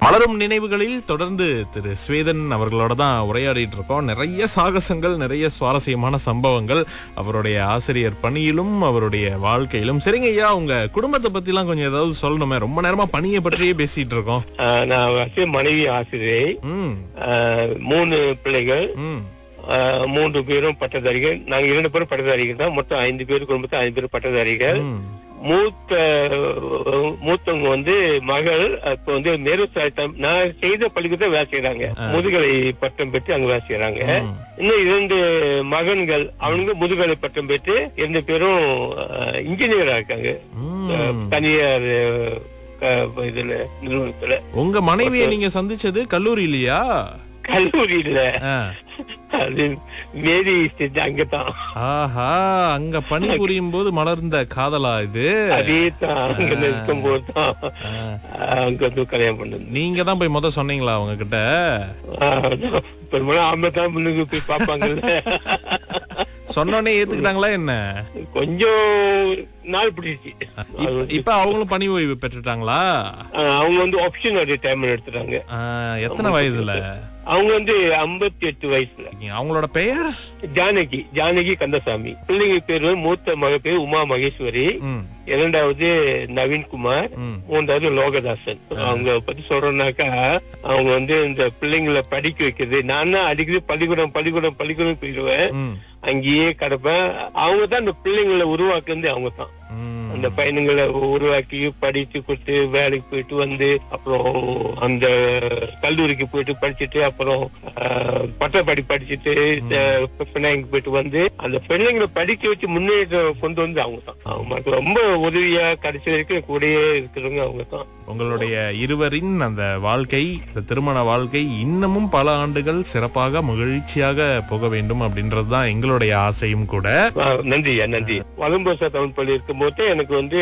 மலரும் நினைவுகளில் தொடர்ந்து திரு ஸ்வேதன் அவர்களோட தான் உரையாடிட்டு இருக்கோம் நிறைய சாகசங்கள் நிறைய சுவாரஸ்யமான சம்பவங்கள் அவருடைய ஆசிரியர் பணியிலும் அவருடைய வாழ்க்கையிலும் சரிங்க ஐயா உங்க குடும்பத்தை பத்தி எல்லாம் கொஞ்சம் ஏதாவது சொல்லணுமே ரொம்ப நேரமா பணியை பற்றியே பேசிட்டு இருக்கோம் ஆஹ் நான் வந்து மனைவி ஆசிரியை ம் ஆஹ் மூணு பிள்ளைகள் ம் ஆஹ் மூன்று பேரும் பட்டதாரிகள் நாங்க இரண்டு பேரும் பட்டதாரிகள் தான் மொத்தம் ஐந்து பேர் குடும்பத்தில் ஐந்து பேர் பட்டதாரிகள் ம். மூத்த மூத்தவங்க வந்து மகள் இப்ப வந்து நேரு சாய்த்தம் நான் செய்த பள்ளிக்கூடத்தை வேலை செய்யறாங்க முதுகலை பட்டம் பெற்று அங்க வேலை செய்யறாங்க ம். இன்னும் இரண்டு மகன்கள் அவனுங்க முதுகலை பட்டம் பெற்று இரண்டு பேரும் இன்ஜினியரா இருக்காங்க அஹ், ம். தனியார் அஹ், இதுல நிறுவனத்துல உங்க மனைவியை நீங்க சந்திச்சது கல்லூரியிலயா கல்லூரியில ஆ. அது மேரி ஸ்டேஜ் அங்கதான் ஆஹா அங்க பணிபுரியும் போது மலர்ந்த காதலா இது அதே தான் அங்க இருக்கும் போதுதான் அங்க வந்து கல்யாணம் பண்ணது நீங்க தான் போய் முத சொன்னீங்களா அவங்க கிட்ட ஆஹ், பெரும்பாலும் ஆம்பளை தான் முன்னுக்கு போய் பார்ப்பாங்கல்ல சொன்னோடனே ஏத்துக்கிட்டாங்களா என்ன கொஞ்சம் நாள் பிடிச்சி இப்ப- இப்ப அவங்களும் பணி ஓய்வு பெற்றுட்டாங்களா அவங்க வந்து ஆப்ஷன் ரிட்டையர்மெண்ட் எடுத்துட்டாங்க ஆ, எத்தனை வயதுல அவங்க வந்து 58 எட்டு வயசுல அவங்களோட பெயர் ஜானகி ஜானகி கந்தசாமி பிள்ளைங்க பேரு மூத்த மக பேரு உமா மகேஸ்வரி ம், இரண்டாவது நவீன்குமார் ம், மூன்றாவது லோகதாசன் அவங்க பத்தி சொல்றேன்னாக்கா அவங்க வந்து இந்த பிள்ளைங்களை படிக்க வைக்கிறது நான் தான் அடிக்கடி பள்ளிக்கூடம் பள்ளிக்கூடம் பள்ளிக்கூடம் போயிடுவேன் ம், அங்கேயே கிடப்பேன் அவங்க தான் அந்த பிள்ளைங்களை உருவாக்குறது அவங்க தான் ம். அந்த பையனுங்களை உருவாக்கி படிச்சு கொடுத்து வேலைக்கு போயிட்டு வந்து அப்புறம் அந்த கல்லூரிக்கு போயிட்டு படிச்சுட்டு அப்புறம் ஆஹ், பட்டப்படி படிச்சுட்டு பிள்ளைங்க போயிட்டு வந்து அந்த பிள்ளைங்களை படிக்க வச்சு முன்னேற்றம் கொண்டு வந்து அவங்க தான் அவங்க ரொம்ப உதவியா கடைசி வரைக்கும் கூடயே இருக்கிறவங்க அவங்க தான் உங்களுடைய இருவரின் அந்த வாழ்க்கை இந்த திருமண வாழ்க்கை இன்னமும் பல ஆண்டுகள் சிறப்பாக மகிழ்ச்சியாக போக வேண்டும் அப்படின்றது தான் எங்களுடைய ஆசையும் கூட ஆஹ், நன்றியா நன்றி வலம்போசா தமிழ் பள்ளி இருக்கும்போது எனக்கு வந்து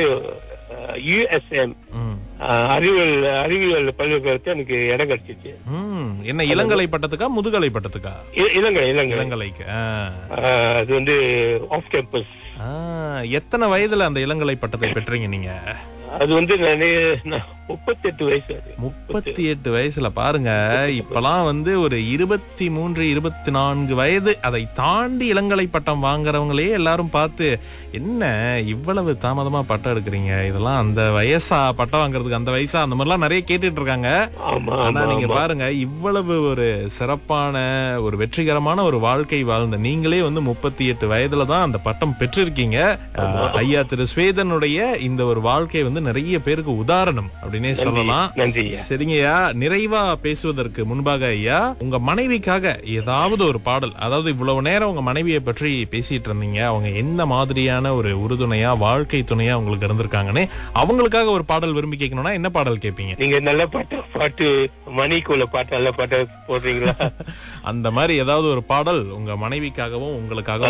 யுஎஸ்எம் ம், அறிவியல் அறிவியல் பல்கலைக்கழகத்தை எனக்கு இடம் கிடைச்சிச்சு ம். என்ன இளங்கலை பட்டத்துக்கா முதுகலை பட்டத்துக்கா இ- இளங்கலை இளங்கலை இளங்கலைக்கு ஆ. ஆஹ், அது வந்து ஆஃப் கேம்பஸ் ஆ, எத்தனை வயதுல அந்த இளங்கலை பட்டத்தை பெற்றீங்க நீங்க அது வந்து நானே நான் முப்பத்தெட்டு வயசு அது முப்பத்தி எட்டு வயசுல பாருங்க இப்பெல்லாம் வந்து ஒரு இருபத்தி மூன்று இருபத்தி நான்கு வயது அதை தாண்டி இளங்கலை பட்டம் வாங்குறவங்களே எல்லாரும் பார்த்து என்ன இவ்வளவு தாமதமா பட்டம் எடுக்கிறீங்க இதெல்லாம் அந்த வயசா பட்டம் வாங்குறதுக்கு அந்த வயசா அந்த மாதிரிலாம் நிறைய கேட்டுட்டு இருக்காங்க ஆமா ஆனா ஆமா நீங்க ஆமா. பாருங்க இவ்வளவு ஒரு சிறப்பான ஒரு வெற்றிகரமான ஒரு வாழ்க்கை வாழ்ந்த நீங்களே வந்து முப்பத்தி எட்டு வயதுல தான் அந்த பட்டம் பெற்றிருக்கீங்க அஹ், ஐயா திரு ஸ்வேதனுடைய இந்த ஒரு வாழ்க்கை வந்து நிறைய பேருக்கு உதாரணம் அப்படின்னே சொல்லலாம் நன்றி ஐயா. சரிங்கய்யா நிறைவா பேசுவதற்கு முன்பாக ஐயா உங்க மனைவிக்காக ஏதாவது ஒரு பாடல் அதாவது இவ்வளவு நேரம் உங்க மனைவியை பற்றி பேசிட்டு இருந்தீங்க அவங்க எந்த மாதிரியான ஒரு உறுதுணையா வாழ்க்கை துணையா உங்களுக்கு இருந்திருக்காங்கன்னு அவங்களுக்காக ஒரு பாடல் விரும்பி கேட்கணும்னா என்ன பாடல் கேட்பீங்க நீங்க நல்ல பாட்டு பாட்டு மணிக்குள்ள பாட்டு நல்ல பாட்டு போடுறீங்களா அந்த மாதிரி ஏதாவது ஒரு பாடல் உங்க மனைவிக்காகவும் உங்களுக்காகவும்